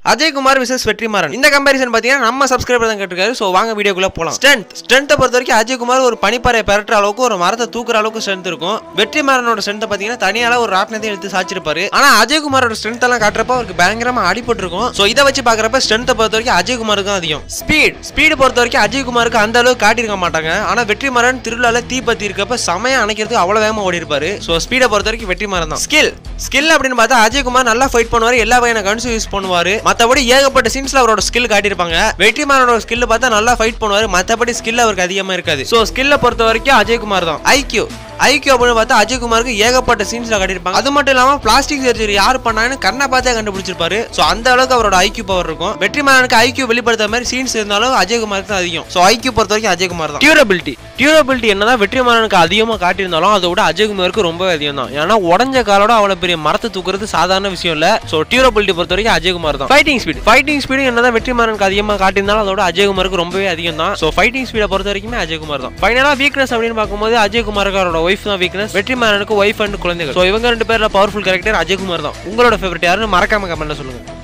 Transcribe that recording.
Ajaykumar versus Vetrimaaran இந்த comparison பாத்தீங்கன்னா நம்ம சப்ஸ்கிரைபர் தான் கேட்டிருக்காரு ஸோ வாங்க வீடியோக்குள்ள போலாம் ஸ்ட்ரென்த் ஸ்ட்ரென்த்தை பொறுத்த வரைக்கும் அஜய்குமார் ஒரு பனிப்பாறை பரட்டுற அளவுக்கு ஒரு மரத்தை தூக்குற அளவுக்கு ஸ்ட்ரென்த் இருக்கும் வெற்றிமாறனோட ஸ்ட்ரென்த்தை பாத்தீங்கன்னா தனியால ஒரு ராட்டினத்தை எடுத்து சாச்சிருப்பாரு ஆனா அஜய்குமாரோட ஸ்ட்ரென்த் எல்லாம் காட்டுறப்ப அவருக்கு பயங்கரமா அடிபட்டு இருக்கும் ஸோ இதை வச்சு பாக்குறப்ப ஸ்ட்ரென்த்தை பொறுத்த வரைக்கும் அஜய்குமாருக்கு தான் அதிகம் ஸ்பீட் ஸ்பீடு பொறுத்த வரைக்கும் அஜய்குமாருக்கு அந்த அளவுக்கு காட்டியிருக்க மாட்டாங்க ஆனா வெற்றிமாறன் திருவிழால தீ பத்தி இருக்கப்ப சமயம் அணைக்கிறதுக்கு அவ்வளவு வேகமா ஓடி இருப்பாரு ஸோ ஸ்பீடை பொறுத்த வரைக்கும் வெற்றிமாறன் தான் ஸ்கில் ஸ்கில் அப்படின்னு பார்த்தா அஜய்குமார் நல்லா ஃபைட் பண்ணுவாரு எல்லா வகையான கன்ஸும் யூஸ் பண்ணுவாரு மத்தபடி ஏகப்பட்ட சீன்ஸ்ல அவரோட ஸ்கில் காட்டியிருப்பாங்க வெற்றிமாறனோட ஸ்கில் பார்த்தா நல்லா ஃபைட் பண்ணுவாரு மத்தபடி ஸ்கில் அவருக்கு அதிகமா இருக்காது ஸோ ஸ்கில்ல பொறுத்த வரைக்கும் அஜய்குமார் தான் ஐக்யூ ஐக்கியூ அப்படின்னு பார்த்தா அஜய்குமாருக்கு ஏகப்பட்ட சீன்ஸ்ல காட்டியிருப்பாங்க அது மட்டும் இல்லாம பிளாஸ்டிக் சர்ஜரி யார் பண்ணாங்கன்னு கண்ணை பார்த்தே கண்டுபிடிச்சிருப்பாரு ஸோ அந்த அளவுக்கு அவரோட ஐக்யூ பவர் இருக்கும் வெற்றிமாறனுக்கு ஐக்யூ வெளிப்படுத்த மாதிரி சீன்ஸ் இருந்தாலும் அஜய்குமாருக்கு தான் அதிகம் ஸோ ஐக்யூ பொறுத்த வரைக்கும் அஜய்குமார் தான் டியூரபிலிட்டி டியூரபிலிட்டி என்னதான் வெற்றிமாறனுக்கு அதிகமாக காட்டியிருந்தாலும் அதை விட அஜய்குமாருக்கு ரொம்ப அதிகம் தான் ஏன்னா உடஞ்ச காலோட அவ்வளவு பெரிய மரத்தை தூக்குறது சாதாரண விஷயம் இல்ல ஸோ டியூரபிலிட்டி பொறுத்த வரைக்கும் அஜய்குமார் தான் ஃபைட்டிங் ஸ்பீட் ஃபைட்டிங் ஸ்பீடு என்னதான் வெற்றிமாறனுக்கு அதிகமாக காட்டியிருந்தாலும் அதோட அஜய்குமாருக்கு ரொம்பவே அதிகம் தான் ஸோ ஃபைட்டிங் ஸ்பீடை பொறுத்த வரைக்குமே அஜய்குமார் தான் ஃபைனலாக வீக்னஸ் அப்படின்னு பார்க்கும்போது அஜய்குமாருக்கு அவரோட ஒய்ஃப் தான் வீக்னஸ் வெற்றிமாறனுக்கு ஒய்ஃப் அண்ட் குழந்தைகள் ஸோ இவங்க ரெண்டு பேர்ல பவர்ஃபுல் கேரக்டர் அஜய்குமார் தான் உங்களோட ஃபேவரட் யாருன்னு மறக்காம கமெண்ட்ல சொல்லுங்க